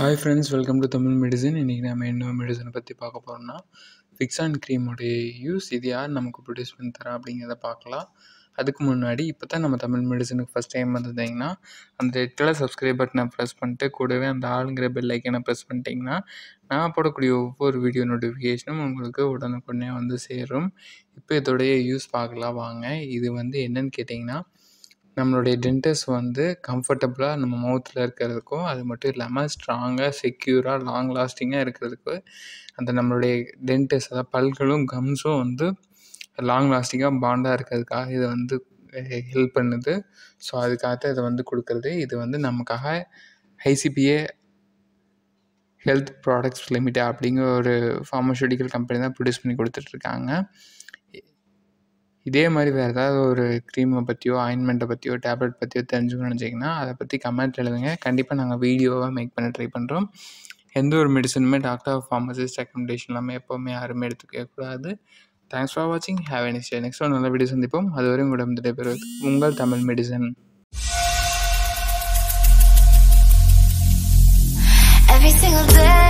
hi friends welcome to Tamil medicine இன்றைக்கி நம்ம என்ன மெடிசனை பற்றி பார்க்க போகிறோம்னா ஃபிக்ஸான் க்ரீமோடைய யூஸ் இது யார் நமக்கு ப்ரொடியூஸ் பண்ணி தரா அப்படிங்கிறத பார்க்கலாம் அதுக்கு முன்னாடி இப்போ தான் நம்ம தமிழ் மெடிசனுக்கு ஃபஸ்ட் டைம் வந்திருந்தீங்கன்னா அந்த ரெட் கலர் சப்ஸ்கிரைப் பட்டனை ப்ரெஸ் பண்ணிட்டு கூடவே அந்த ஆளுங்கிற பெல் ஐக்கனை ப்ரெஸ் பண்ணிட்டீங்கன்னா நான் போடக்கூடிய ஒவ்வொரு வீடியோ நோட்டிஃபிகேஷனும் உங்களுக்கு உடனுக்குடனே வந்து சேரும் இப்போ இதோடைய யூஸ் பார்க்கலாம் வாங்க இது வந்து என்னன்னு கேட்டிங்கன்னா நம்மளுடைய டென்டஸ் வந்து கம்ஃபர்டபுளாக நம்ம மவுத்தில் இருக்கிறதுக்கும் அது மட்டும் இல்லாமல் ஸ்ட்ராங்காக செக்யூராக லாங் லாஸ்டிங்காக இருக்கிறதுக்கு அந்த நம்மளுடைய டென்டஸ் அதாவது பல்களும் கம்ஸும் வந்து லாங் லாஸ்டிங்காக பாண்டாக இருக்கிறதுக்காக இது வந்து ஹெல்ப் பண்ணுது ஸோ அதுக்காக இதை வந்து கொடுக்குறது இது வந்து நமக்காக ஐசிபிஏ ஹெல்த் ப்ராடக்ட்ஸ் லிமிடெட் அப்படிங்கிற ஒரு ஃபார்மசூட்டிக்கல் கம்பெனி தான் ப்ரொடியூஸ் பண்ணி கொடுத்துட்ருக்காங்க இதே மாதிரி வேறு ஏதாவது ஒரு க்ரீமை பற்றியோ ஆயின்மெண்ட்டை பற்றியோ டேப்லெட் பற்றியோ தெரிஞ்சுக்கணும்னு நினச்சிங்கன்னா அதை பற்றி கமெண்ட் எழுதுங்க கண்டிப்பாக நாங்கள் வீடியோவாக மேக் பண்ண ட்ரை பண்ணுறோம் எந்த ஒரு மெடிசனுமே டாக்டர் ஃபார்மசிஸ்ட் ரெக்கமெண்டேஷன் இல்லாமல் எப்போவுமே யாருமே எடுத்துக்கவே கூடாது தேங்க்ஸ் ஃபார் வாட்சிங் ஹேவ் எனி ஸ்டே நெக்ஸ்ட் ஒரு நல்ல வீடியோ சந்திப்போம் அதுவரை உங்களிடம் விடைபெறுவது உங்கள் Tamil medicine Every single day